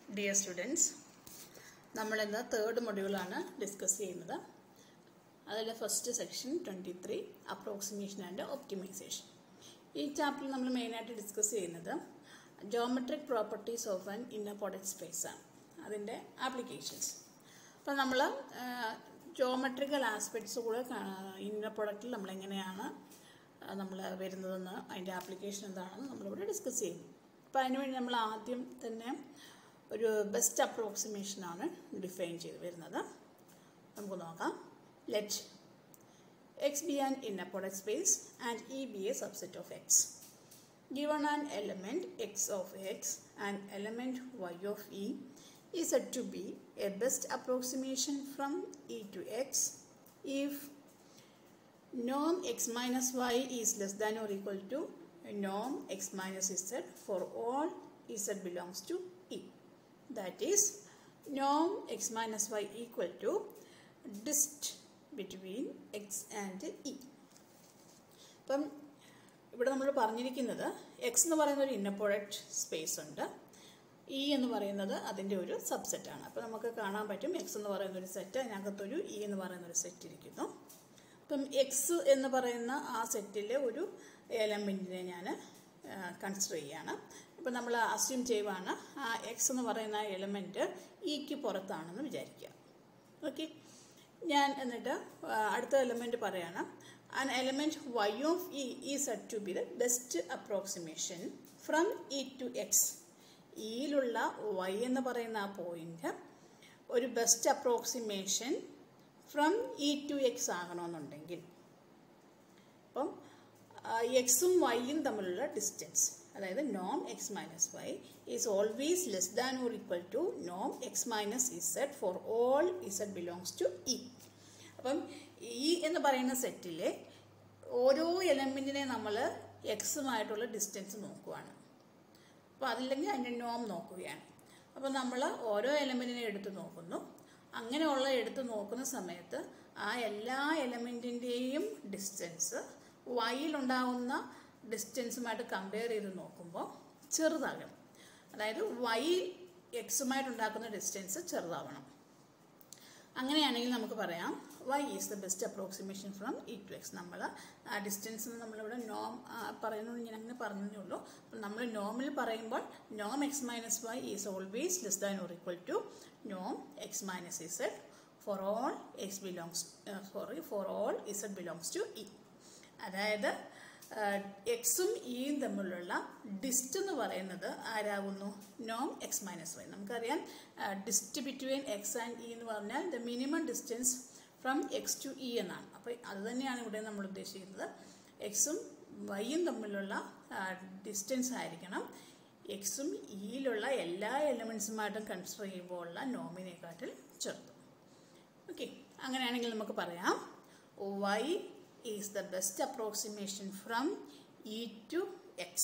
Dear students നമ്മളിന്ന് third മൊഡ്യൂളാണ് discuss ചെയ്യുന്നത് അതിൽ first section twenty three approximation and optimization ഈ ചാപ്റ്ററിൽ നമ്മൾ മെയിനായിട്ട് ഡിസ്കസ് ചെയ്യുന്നത് geometric properties of an inner product space ആണ് അതിൻ്റെ ആപ്ലിക്കേഷൻസ് അപ്പോൾ നമ്മൾ ജോമെട്രിക്കൽ ആസ്പെക്ട്സ് കൂടെ ഇന്നർ പ്രൊഡക്റ്റിൽ നമ്മളെങ്ങനെയാണ് നമ്മൾ വരുന്നതെന്ന് അതിൻ്റെ ആപ്ലിക്കേഷൻ എന്താണെന്ന് നമ്മളിവിടെ ഡിസ്കസ് ചെയ്യും അപ്പോൾ അതിനുവേണ്ടി നമ്മൾ ആദ്യം തന്നെ ഒരു ബെസ്റ്റ് അപ്രോക്സിമേഷനാണ് ഡിഫൈൻ ചെയ്ത് വരുന്നത് നമുക്ക് നോക്കാം let X be an inner product space and E be a subset of X given an element x of x and element y of e is said to be a best approximation from e to x if norm x minus y is less than or equal to norm x minus z for all z belongs to e. That is norm x minus y equal to dist between x and e. അപ്പം ഇവിടെ നമ്മൾ പറഞ്ഞിരിക്കുന്നത് X എന്ന് പറയുന്ന ഒരു inner product space ഉണ്ട് E എന്ന് പറയുന്നത് അതിൻ്റെ ഒരു സബ്സെറ്റാണ് അപ്പോൾ നമുക്ക് കാണാൻ പറ്റും എക്സ് എന്ന് പറയുന്ന ഒരു സെറ്റ് അതിനകത്തൊരു ഇ എന്ന് പറയുന്ന ഒരു സെറ്റ് ഇരിക്കുന്നു അപ്പം എക്സ് എന്ന് പറയുന്ന ആ സെറ്റിലെ ഒരു എലമെൻറ്റിനെ ഞാൻ കൺസിഡർ ചെയ്യാണ് ഇപ്പം നമ്മൾ അസ്യൂം ചെയ്യുവാണ് ആ എക്സ് എന്ന് പറയുന്ന എലമെൻറ്റ് ഇക്ക് പുറത്താണെന്ന് വിചാരിക്കുക ഓക്കെ ഞാൻ എന്നിട്ട് അടുത്ത എലമെൻറ്റ് പറയാണ് an element y of e is said to be the best approximation from e to x ഇയിലുള്ള y എന്ന് പറയുന്ന ആ പോയിന്റ് ഒരു best approximation from E to X ആകണമെന്നുണ്ടെങ്കിൽ അപ്പം എക്സും വൈയും തമ്മിലുള്ള ഡിസ്റ്റൻസ് അതായത് നോം X minus y is always less than or equal to നോം X minus Z for all Z belongs to E അപ്പം ഈ എന്ന് പറയുന്ന സെറ്റിലെ ഓരോ എലമെൻറ്റിനെ നമ്മൾ എക്സുമായിട്ടുള്ള ഡിസ്റ്റൻസ് നോക്കുവാണ് അപ്പോൾ അതില്ലെങ്കിൽ അതിൻ്റെ നോം നോക്കുകയാണ് അപ്പോൾ നമ്മൾ ഓരോ എലമെൻറ്റിനെ എടുത്ത് നോക്കുന്നു അങ്ങനെയുള്ള എടുത്ത് നോക്കുന്ന സമയത്ത് ആ എല്ലാ എലമെൻറ്റിൻ്റെയും ഡിസ്റ്റൻസ് വൈയിലുണ്ടാകുന്ന ഡിസ്റ്റൻസുമായിട്ട് കമ്പയർ ചെയ്ത് നോക്കുമ്പോൾ ചെറുതാകണം അതായത് വൈ എക്സുമായിട്ടുണ്ടാക്കുന്ന ഡിസ്റ്റൻസ് ചെറുതാവണം അങ്ങനെയാണെങ്കിൽ നമുക്ക് പറയാം Y is the best approximation from E to X നമ്മൾ ആ ഡിസ്റ്റൻസ് നമ്മളിവിടെ നോം പറയുന്നത് ഞാൻ അങ്ങനെ പറഞ്ഞതേ ഉള്ളൂ അപ്പം നമ്മൾ നോമിൽ പറയുമ്പോൾ നോം X minus y is always less than or equal to നോം X minus Z for all X belongs sorry for all Z belongs to E അതായത് എക്സും ഇയും തമ്മിലുള്ള ഡിസ്റ്റ് എന്ന് പറയുന്നത് ആരാകുന്നു നോം എക്സ് മൈനസ് വൈ നമുക്കറിയാം ഡിസ്റ്റ് ബിറ്റ്വീൻ എക്സ് ആൻഡ് ഇ എന്ന് പറഞ്ഞാൽ the minimum distance from X to E എന്നാണ് അപ്പോൾ അത് തന്നെയാണ് ഇവിടെ നമ്മൾ ഉദ്ദേശിക്കുന്നത് എക്സും വൈയും തമ്മിലുള്ള ഡിസ്റ്റൻസ് ആയിരിക്കണം എക്സും ഇയിലുള്ള എല്ലാ എലമെൻസുമായിട്ടും കൺസിഡർ ചെയ്യുമ്പോൾ ഉള്ള നോമിനെക്കാട്ടിൽ ചെറുത് ഓക്കെ അങ്ങനെയാണെങ്കിൽ നമുക്ക് പറയാം Y is the best approximation from e to x.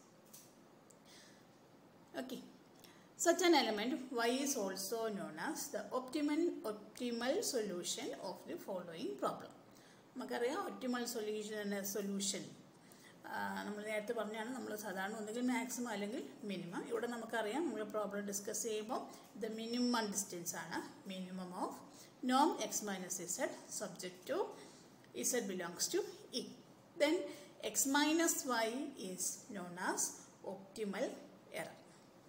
Okay. Such an element y is also known as the optimal, optimal solution of the following problem. നമുക്കറിയാം ഒപ്റ്റിമൽ സൊല്യൂഷൻ സൊല്യൂഷൻ നമ്മൾ നേരത്തെ പറഞ്ഞാണ് നമ്മൾ സാധാരണ ഒന്നുകിൽ മാക്സിമം അല്ലെങ്കിൽ മിനിമം ഇവിടെ നമുക്കറിയാം നമ്മൾ പ്രോബ്ലം ഡിസ്കസ് ചെയ്യുമ്പോൾ ദ മിനിമം ഡിസ്റ്റൻസ് ആണ് മിനിമം ഓഫ് നോം X minus Z subject to z belongs to E. Then x minus y is known as optimal error.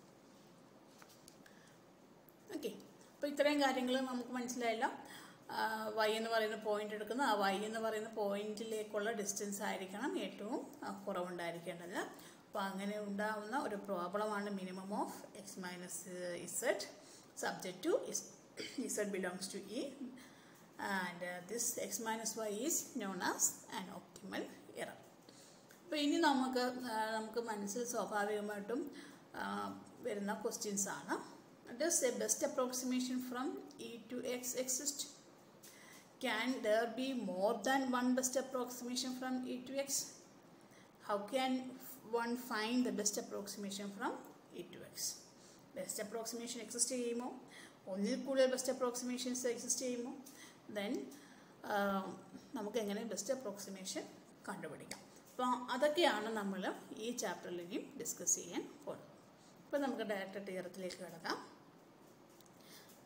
Okay അപ്പോൾ ഇത്രയും കാര്യങ്ങൾ നമുക്ക് മനസ്സിലായല്ലോ വൈ എന്ന് പറയുന്ന പോയിന്റ് എടുക്കുന്ന ആ വൈ എന്ന് പറയുന്ന പോയിന്റിലേക്കുള്ള ഡിസ്റ്റൻസ് ആയിരിക്കണം ഏറ്റവും കുറവുണ്ടായിരിക്കേണ്ടത് അപ്പോൾ അങ്ങനെ ഉണ്ടാവുന്ന ഒരു പ്രോബ്ലമാണ് minimum of X minus Z subject to Z belongs to E and uh, this x minus y is known as an optimal error. അപ്പോൾ ഇനി നമുക്ക് നമുക്ക് മനസ്സിൽ സ്വാഭാവികമായിട്ടും വരുന്ന ക്വസ്റ്റ്യൻസ് ആണ് does a best approximation from E to X exist can there be more than one best approximation from E to X how can one find the best approximation from E to X best approximation exist ചെയ്യുമോ ഒന്നിൽ കൂടുതൽ best approximations exist ചെയ്യുമോ then നമുക്ക് എങ്ങനെ best approximation കണ്ടുപിടിക്കാം അപ്പോൾ അതൊക്കെയാണ് നമ്മൾ ഈ ചാപ്റ്ററിൽ ഇനിയും ഡിസ്കസ് ചെയ്യാൻ പോകുന്നത് അപ്പോൾ നമുക്ക് ഡയറക്റ്റ് തിയറത്തിലേക്ക് കിടക്കാം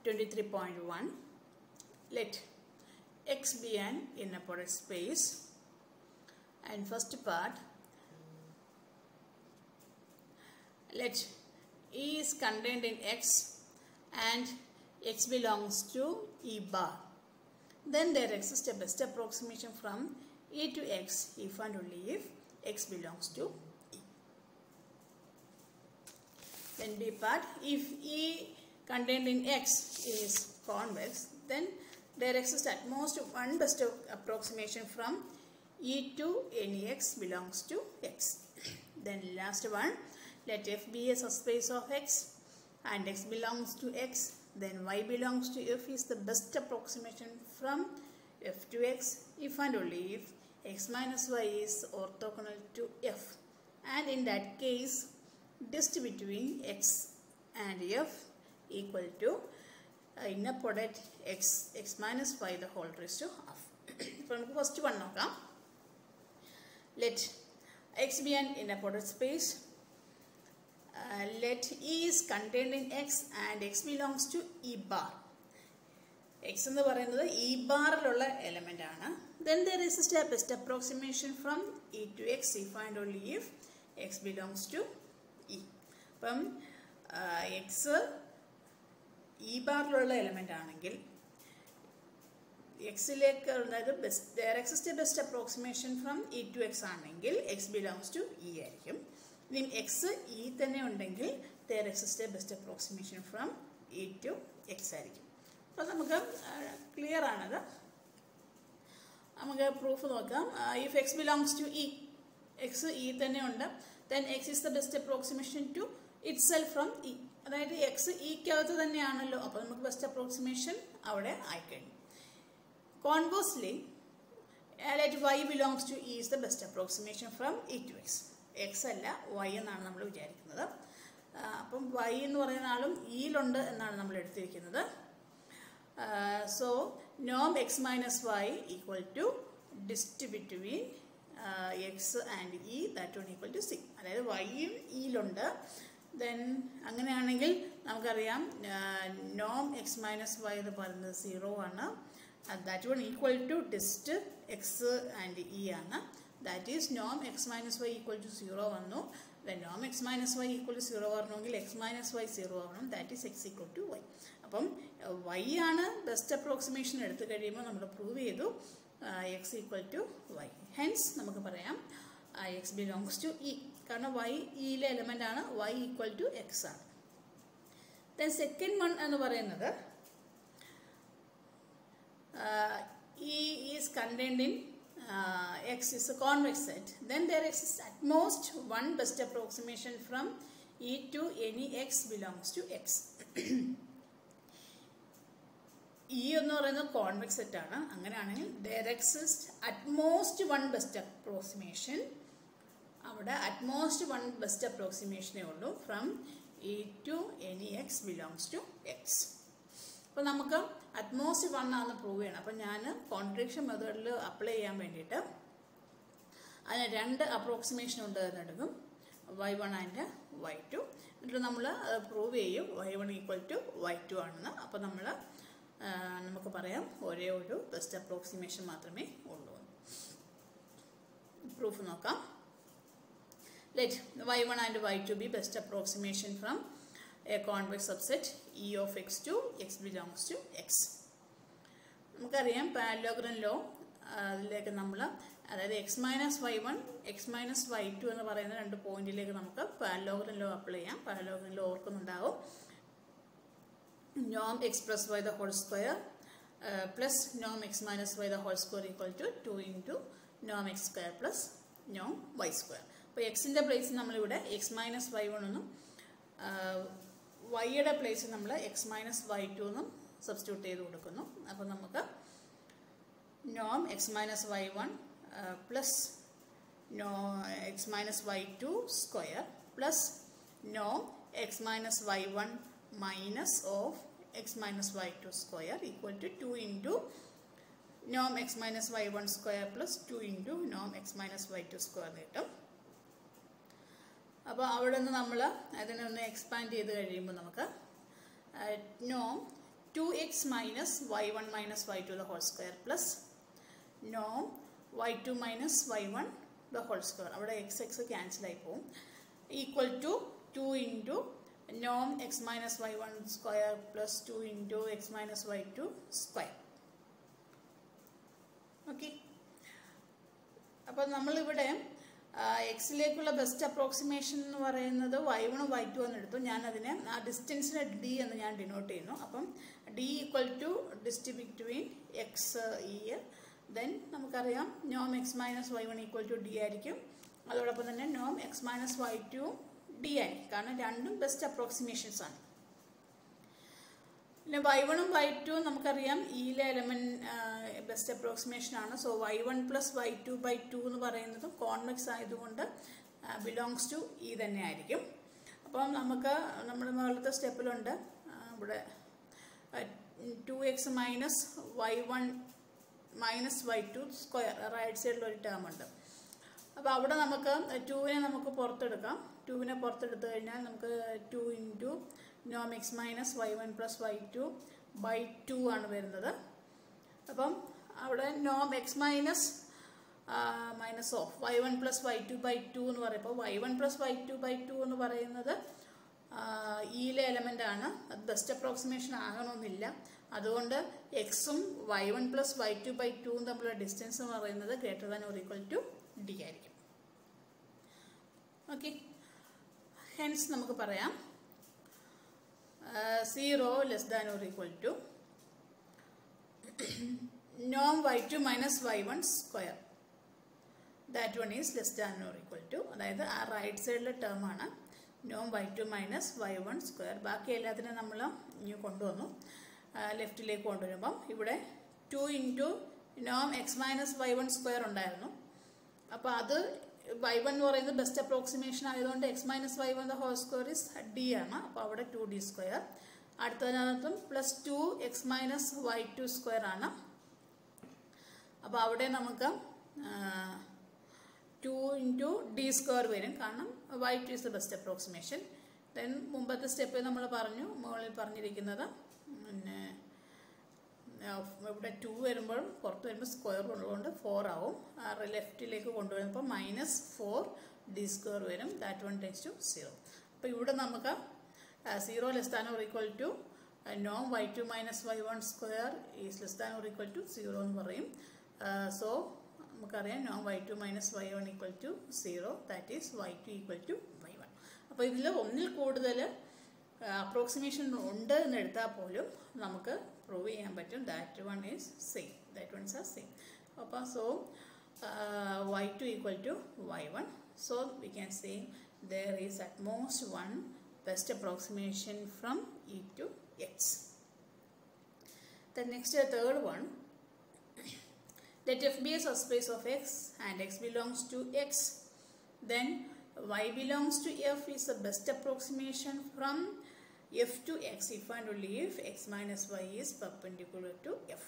23.1 let x be an inner product space and first part let E is contained in X and X belongs to E bar. Then there exists a best approximation from E to X if and only if X belongs to E. Then B part, if E contained in X is convex, then there exists at most one best approximation from E to any X belongs to X. then last one, let f be a subspace of x and x belongs to x then y belongs to f is the best approximation from f to x if and only if x minus y is orthogonal to f and in that case dist between x and f equal to uh, inner product x x minus y the whole raised to half ഇപ്പോൾ നമുക്ക് first one നോക്കാം let X be an inner product space uh, let E is contained in X and X belongs to E bar. X എന്ന് പറയുന്നത് E ബാറിലുള്ള element ആണ് then there is a step best approximation from E to X if and only if X belongs to E അപ്പം X E ബാറിലുള്ള element ആണെങ്കിൽ എക്സിലേക്ക് അതായത് best there exist best approximation from E to X ആണെങ്കിൽ X belongs to E ആയിരിക്കും ഇനി X E തന്നെ ഉണ്ടെങ്കിൽ there exist best approximation from E to X ആയിരിക്കും അപ്പോൾ നമുക്ക് ക്ലിയർ ആണത് നമുക്ക് പ്രൂഫ് നോക്കാം if X belongs to E X E തന്നെ ഉണ്ട് then X is the best approximation to itself from E അതായത് എക്സ് ഇക്കകത്ത് തന്നെയാണല്ലോ അപ്പോൾ നമുക്ക് ബെസ്റ്റ് അപ്രോക്സിമേഷൻ അവിടെ ആയിക്കഴിഞ്ഞു conversely let Y belongs to E is the best approximation from E to X X അല്ല വൈ എന്നാണ് നമ്മൾ വിചാരിക്കുന്നത് അപ്പം വൈ എന്ന് പറയുന്ന ആളും ഇയിലുണ്ട് എന്നാണ് നമ്മൾ എടുത്തിരിക്കുന്നത് സോ നോം X minus Y equal to dist between X and E that one equal to C അതായത് വൈയും ഇയിലുണ്ട് ദെൻ അങ്ങനെയാണെങ്കിൽ നമുക്കറിയാം നോം എക്സ് മൈനസ് വൈ എന്ന് പറയുന്നത് സീറോ ആണ് that one equal to dist X and E ആണ് ദാറ്റ് ഈസ് നോം X minus Y equal to zero വന്നു ദെൻ നോം X minus Y equal to zero വരണമെങ്കിൽ എക്സ് മൈനസ് വൈ സീറോ ആവണം that is X equal to Y അപ്പം Y ആണ് best approximation എടുത്തു കഴിയുമ്പോൾ നമ്മൾ പ്രൂവ് ചെയ്തു X equal to Y hence നമുക്ക് പറയാം എക്സ് ബിലോങ്സ് ടു ഇ കാരണം വൈ ഇയിലെ എലമെൻ്റ് ആണ് വൈ ഈക്വൽ ടു എക്സ് ആണ് ദെൻ സെക്കൻഡ് വൺ എന്ന് പറയുന്നത് E is contained in uh, x is a convex set, then there exists at most one best approximation from E to any x belongs to x. E എന്ന് പറയുന്നത് convex set ആണ് അങ്ങനെയാണെങ്കിൽ there exist at most one best approximation അവിടെ at most one best അപ്രോക്സിമേഷനേ ഉള്ളൂ from E to any x belongs to x അപ്പോൾ നമുക്ക് utmost one ആണെന്ന് പ്രൂവ് ചെയ്യണം അപ്പം ഞാൻ കോൺട്രഡിക്ഷൻ മെത്തേഡിൽ അപ്ലൈ ചെയ്യാൻ വേണ്ടിയിട്ട് അതിന് രണ്ട് അപ്രോക്സിമേഷൻ ഉണ്ട് എന്നെടുക്കും y one and y two എന്നിട്ട് നമ്മൾ പ്രൂവ് ചെയ്യും y one equal to y two ആണെന്ന് അപ്പോൾ നമ്മൾ നമുക്ക് പറയാം ഒരേ ഒരു ബെസ്റ്റ് അപ്രോക്സിമേഷൻ മാത്രമേ ഉള്ളൂ പ്രൂഫ് നോക്കാം let Y one and y to B best approximation from A convex subset E of X to X belongs to X നമുക്കറിയാം പാരലോഗ്രം ലോ അതിലേക്ക് നമ്മൾ അതായത് X minus y one X minus y to എന്ന് പറയുന്ന രണ്ട് പോയിന്റിലേക്ക് നമുക്ക് parallelogram law apply ചെയ്യാം parallelogram law ഓർക്കുന്നുണ്ടാവും Noam X plus Y the whole square plus Noam X minus y the whole square equal to to into നോം X square plus നോം Y square അപ്പോൾ എക്സിൻ്റെ പ്ലേസിൽ നമ്മളിവിടെ എക്സ് മൈനസ് വൈ വൺ എന്നും വൈയുടെ പ്ലേസിൽ നമ്മൾ എക്സ് മൈനസ് വൈ ടു എന്നും സബ്സ്റ്റിറ്റ്യൂട്ട് ചെയ്ത് കൊടുക്കുന്നു അപ്പോൾ നമുക്ക് നോം X minus y one plus no X minus y two square plus Noam X minus y one minus of X minus y two square equal to to into നോം X minus y one square plus two into നോം X minus y two square കിട്ടും അപ്പോൾ അവിടെ നിന്ന് നമ്മൾ അതിനെ ഒന്ന് expand ചെയ്ത് കഴിയുമ്പോൾ നമുക്ക് നോം to x minus y one minus y to the whole square plus Noam y two minus y one the whole square അവിടെ എക്സ് എക്സ് ക്യാൻസൽ ആയി പോകും ഈക്വൽ ടു ടു ഇൻറ്റു നോം X minus y one square plus two into X minus y two square okay അപ്പോൾ നമ്മളിവിടെ എക്സിലേക്കുള്ള best approximation എന്ന് പറയുന്നത് Y one Y to എന്ന് എടുത്തു ഞാൻ അതിനെ ആ ഡിസ്റ്റൻസിനെ ഡി എന്ന് ഞാൻ ഡിനോട്ട് ചെയ്യുന്നു അപ്പം d equal to dist between x E then നമുക്കറിയാം നോം X minus y one equal to d ആയിരിക്കും അതോടൊപ്പം തന്നെ നോം X minus y two d ആയിരിക്കും കാരണം രണ്ടും ബെസ്റ്റ് അപ്രോക്സിമേഷൻസ് ആണ് പിന്നെ വൈ വണ്ണും വൈ ടു നമുക്കറിയാം ഇയിലെ എലമെന്റ് ബെസ്റ്റ് അപ്രോക്സിമേഷൻ ആണ് so y one plus y two by two എന്ന് പറയുന്നത് കോൺവെക്സ് ആയതുകൊണ്ട് ബിലോങ്സ് ടു ഇ തന്നെ ആയിരിക്കും അപ്പം നമുക്ക് നമ്മുടെ മുകളിലത്തെ സ്റ്റെപ്പിലുണ്ട് ഇവിടെ two x minus y one minus y two square right സൈഡിൽ ഒരു ടേം ഉണ്ട് അപ്പോൾ അവിടെ നമുക്ക് ടുവിനെ നമുക്ക് പുറത്തെടുക്കാം ടുവിനെ പുറത്തെടുത്തു കഴിഞ്ഞാൽ നമുക്ക് ടു ഇൻറ്റു നോം X minus y one plus y two by two ആണ് വരുന്നത് അപ്പം അവിടെ നോം X minus minus of y one plus y two by two എന്ന് പറയുമ്പോൾ y one plus y two by two എന്ന് പറയുന്നത് ഇയിലെ എലമെൻ്റ് ആണ് അത് ബെസ്റ്റ് അപ്രോക്സിമേഷൻ ആകണമെന്നില്ല അതുകൊണ്ട് എക്സും y one plus y two by ടുവും തമ്മിലുള്ള ഡിസ്റ്റൻസ് എന്ന് പറയുന്നത് greater than or equal to d ആയിരിക്കും ഓക്കെ ഹെൻസ് നമുക്ക് പറയാം zero less than or equal to നോം y two minus y one square that one is less than or equal to അതായത് ആ റൈറ്റ് സൈഡിലെ ടേം ആണ് നോം y two minus y one square ബാക്കി എല്ലാത്തിനും നമ്മൾ ഇനി കൊണ്ടുവന്നു ലെഫ്റ്റിലേക്ക് കൊണ്ടുവരുമ്പം ഇവിടെ ടു ഇൻറ്റു നോം X minus y one square ഉണ്ടായിരുന്നു അപ്പോൾ അത് വൈ വൺ എന്ന് പറയുന്നത് ബെസ്റ്റ് അപ്രോക്സിമേഷൻ ആയതുകൊണ്ട് x minus y one the whole square is d ആണ് അപ്പോൾ അവിടെ ടു ഡി സ്ക്വയർ അടുത്തതിനകത്തും plus two x minus y two square ആണ് അപ്പോൾ അവിടെ നമുക്ക് ടു ഇൻറ്റു ഡി സ്ക്വയർ വരും കാരണം y two is the best approximation then മുമ്പത്തെ സ്റ്റെപ്പ് നമ്മൾ പറഞ്ഞു മുകളിൽ പറഞ്ഞിരിക്കുന്നത് പിന്നെ ഇവിടെ ടു വരുമ്പോൾ പുറത്ത് വരുമ്പോൾ സ്ക്വയർ ഉള്ളതുകൊണ്ട് ഫോർ ആവും ലെഫ്റ്റിലേക്ക് കൊണ്ടുവരുമ്പോൾ മൈനസ് ഫോർ ഡി സ്ക്വയർ വരും that one tends to zero അപ്പോൾ ഇവിടെ നമുക്ക് zero less than or equal to നോ y two minus y one square is less than or equal to zero എന്ന് പറയും സോ നമുക്കറിയാം നോ y two minus y one equal to zero that is y two equal to y one അപ്പോൾ ഇതിൽ ഒന്നിൽ കൂടുതൽ approximation ഉണ്ട് എന്ന് എടുത്താൽ പോലും നമുക്ക് പ്രൂവ് ചെയ്യാൻ പറ്റും that one is same that ones are same അപ്പോൾ so y two equal to y one so we can say there is at most one best approximation from E to x the next third one let f be a subspace of x and x belongs to x then y belongs to f is the best approximation from f to x if and only if x minus y is perpendicular to f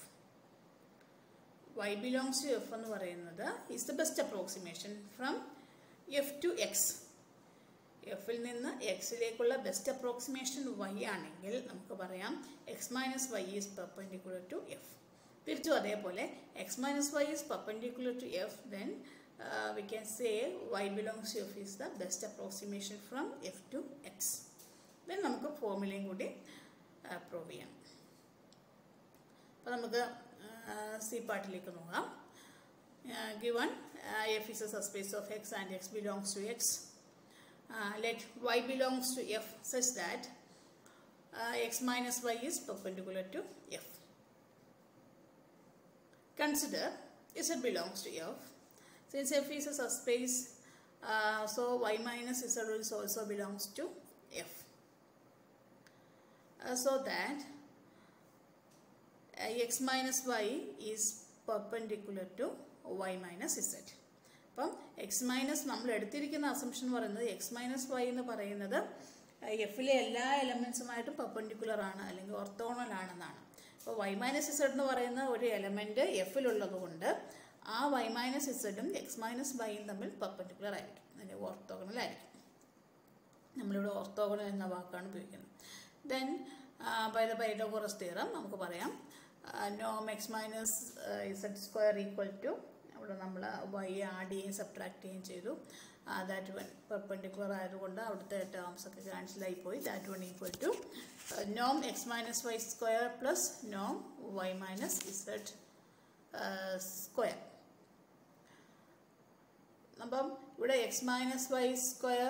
y belongs to f എന്ന് പറയുന്നത് is the best approximation from f to x എഫിൽ നിന്ന് എക്സിലേക്കുള്ള best approximation Y ആണെങ്കിൽ നമുക്ക് പറയാം x minus y is perpendicular to F തിരിച്ചും അതേപോലെ x minus y is perpendicular to F then we can say y belongs to F is the best approximation from F to x then നമുക്ക് ഫോർമുലയും കൂടി prove ചെയ്യാം അപ്പോൾ നമുക്ക് C പാർട്ടിലേക്ക് നോക്കാം given F is a subspace of x and x belongs to x let y belongs to f such that uh, x minus y is perpendicular to f. Consider z belongs to f. Since f is a subspace, uh, so y minus z is also belongs to f. Uh, so that uh, x minus y is perpendicular to y minus z. അപ്പം x minus നമ്മൾ എടുത്തിരിക്കുന്ന assumption എന്ന് പറയുന്നത് X minus y എന്ന് പറയുന്നത് എഫിലെ എല്ലാ എലമെൻസുമായിട്ടും perpendicular ആണ് അല്ലെങ്കിൽ ഓർത്തോണൽ ആണെന്നാണ് അപ്പോൾ വൈ മൈനസ് ഇസഡ് എന്ന് പറയുന്ന ഒരു എലമെൻറ്റ് എഫിലുള്ളത് കൊണ്ട് ആ വൈ മൈനസ് ഇസഡും എക്സ് മൈനസ് വൈയും തമ്മിൽ പെർപ്പൻഡിക്കുലർ ആയിരിക്കും അല്ലെങ്കിൽ ഓർത്തോഗണൽ ആയിരിക്കും നമ്മളിവിടെ ഓർത്തോഗണൽ എന്ന വാക്കാണ് ഉപയോഗിക്കുന്നത് then by the Pythagoras theorem നമുക്ക് പറയാം നോം X minus z square equal to അവിടെ നമ്മൾ വൈ ആഡ് ചെയ്യുകയും സബ്ട്രാക്ട് ചെയ്യുകയും ചെയ്തു ദാറ്റ് വൺ പെർപെൻഡിക്കുലർ ആയതുകൊണ്ട് അവിടുത്തെ ടേംസ് ഒക്കെ ക്യാൻസലായി പോയി ദാറ്റ് വൺ ഈക്വൽ ടു നോം X minus Y square plus നോം വൈ മൈനസ് ഇസഡ് സ്ക്വയർ അപ്പം ഇവിടെ X minus Y square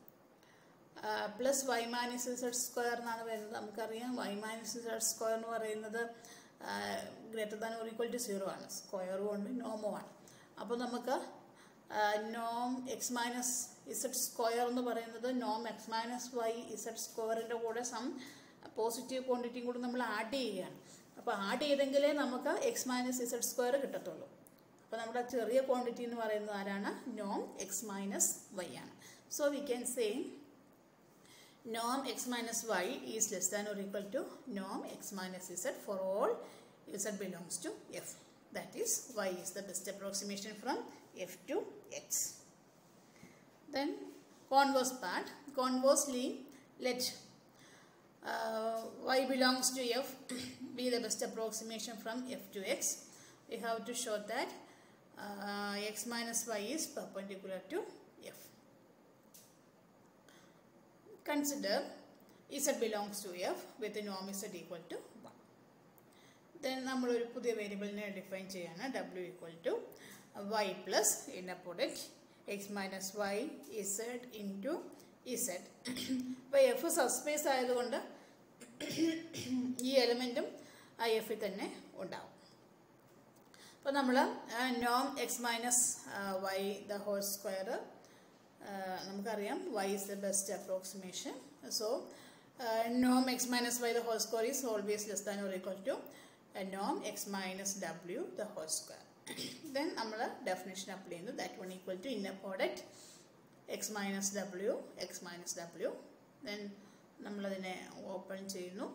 plus Y minus z square എന്നാണ് വരുന്നത് നമുക്കറിയാം വൈ മൈനസ് ഇസഡ് സ്ക്വയർ എന്ന് പറയുന്നത് greater than or equal to zero ആണ് സ്ക്വയറും ഉണ്ട് നോമും ആണ് അപ്പോൾ നമുക്ക് നോം എക്സ് മൈനസ് ഇസഡ് സ്ക്വയർ എന്ന് പറയുന്നത് നോം എക്സ് മൈനസ് വൈ ഇസഡ് സ്ക്വയറിൻ്റെ കൂടെ സം പോസിറ്റീവ് ക്വാണ്ടിറ്റിയും കൂടി നമ്മൾ ആഡ് ചെയ്യുകയാണ് അപ്പോൾ ആഡ് ചെയ്തെങ്കിലേ നമുക്ക് എക്സ് മൈനസ് ഇസഡ് സ്ക്വയർ കിട്ടത്തുള്ളൂ അപ്പോൾ നമ്മുടെ ചെറിയ ക്വാണ്ടിറ്റി എന്ന് പറയുന്നത് ആരാണ് നോം എക്സ് മൈനസ് വൈ ആണ് so we can say norm x minus y is less than or equal to norm x minus z for all z belongs to f. That is, y is the best approximation from f to x. Then, converse part. Conversely, let uh, y belongs to f be the best approximation from f to x. We have to show that uh, x minus y is perpendicular to f. Consider z belongs to f with the norm z equal to 1. Then നമ്മൾ ഒരു പുതിയ വേരിയബിളിനെ define ചെയ്യാണ് w equal to Y plus inner product X minus y Z into Z അപ്പോൾ F subspace ആയതുകൊണ്ട് ഈ എലമെൻറ്റും ആ എഫിൽ തന്നെ ഉണ്ടാവും അപ്പോൾ നമ്മൾ നോം X minus y the whole square നമുക്കറിയാം Y is the best approximation so നോം X minus y the whole square is always less than or equal to നോം X minus W the whole square then നമ്മൾ definition apply ചെയ്യുന്നു that one equal to inner product x minus W X minus W then നമ്മളതിനെ open ചെയ്യുന്നു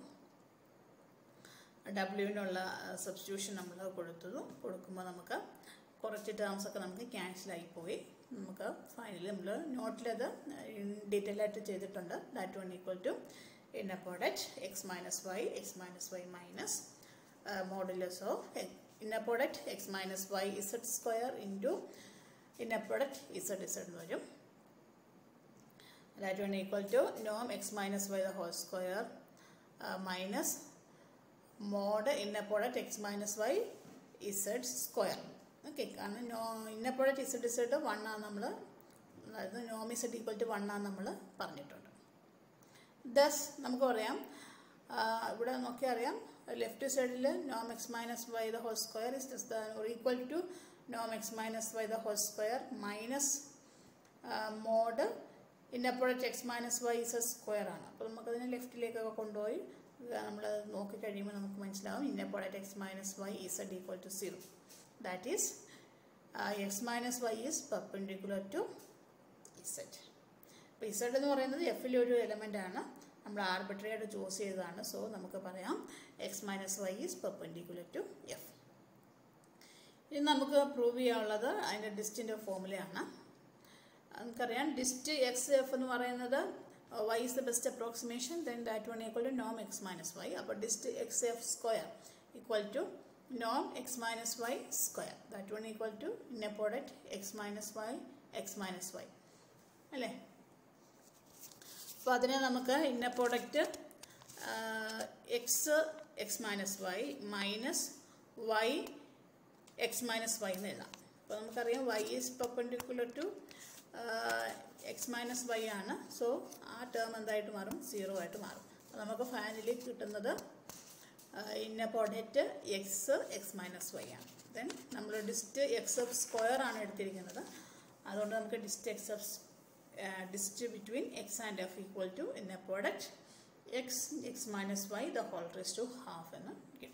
ഡബ്ല്യുവിനുള്ള substitution നമ്മൾ കൊടുത്തതു കൊടുക്കുമ്പോൾ നമുക്ക് കുറച്ച് terms ഒക്കെ നമുക്ക് ക്യാൻസലായി പോയി നമുക്ക് ഫൈനലി നമ്മൾ നോട്ടിലത് ഡീറ്റെയിൽ ആയിട്ട് ചെയ്തിട്ടുണ്ട് that one equal to inner product x minus y x minus y minus modulus of inner product x minus y z square into inner product z z എന്ന് വരും ദാറ്റ് വൺ ഈക്വൽ ടു നോം X minus y the whole square minus mod inner product x minus y z square okay കാരണം നോ inner product z z one ആണ് നമ്മൾ അതായത് നോം z equal to one ആണ് നമ്മൾ പറഞ്ഞിട്ടുണ്ട് ദസ് നമുക്ക് പറയാം ഇവിടെ നോക്കി അറിയാം ലെഫ്റ്റ് സൈഡിൽ നോം X minus y the whole square is less than or equal to നോം X minus y the whole square minus mod inner product x minus y z square ആണ് അപ്പോൾ നമുക്കതിനെ ലെഫ്റ്റിലേക്കൊക്കെ കൊണ്ടുപോയി നമ്മൾ നോക്കി കഴിയുമ്പോൾ നമുക്ക് മനസ്സിലാവും inner product x minus y z equal to zero that is uh, x minus y is perpendicular to z അപ്പോൾ ഇസഡ് എന്ന് പറയുന്നത് എഫിലെ ഒരു എലമെൻ്റ് ആണ് നമ്മൾ ആർബിട്രറി ആയിട്ട് ചൂസ് ചെയ്തതാണ് സോ നമുക്ക് പറയാം x minus y is perpendicular to F ഇനി നമുക്ക് പ്രൂവ് ചെയ്യാനുള്ളത് അതിൻ്റെ ഡിസ്റ്റിൻ്റെ ഫോമുലയാണ് നമുക്കറിയാം ഡിസ്റ്റ് എക്സ് എഫ് എന്ന് പറയുന്നത് y is the best approximation then that one equal to നോം എക്സ് മൈനസ് വൈ അപ്പോൾ dist x F square equal to norm x minus y square that one equal to inner product x minus y x minus y അല്ലേ അപ്പോൾ അതിനെ നമുക്ക് inner product x x minus y minus y x minus y എന്ന് എഴുതാം അപ്പോൾ നമുക്കറിയാം y is perpendicular to x minus y ആണ് so ആ ടേം എന്തായിട്ട് മാറും സീറോ ആയിട്ട് മാറും അപ്പോൾ നമുക്ക് ഫൈനലി കിട്ടുന്നത് inner product x x minus y ആണ് ദെൻ നമ്മൾ ഡിസ്റ്റ് എക്സ് എഫ് സ്ക്വയർ ആണ് എടുത്തിരിക്കുന്നത് അതുകൊണ്ട് നമുക്ക് dist x F dist between X and F equal to inner product x x minus y the whole raise to half എന്ന് കിട്ടും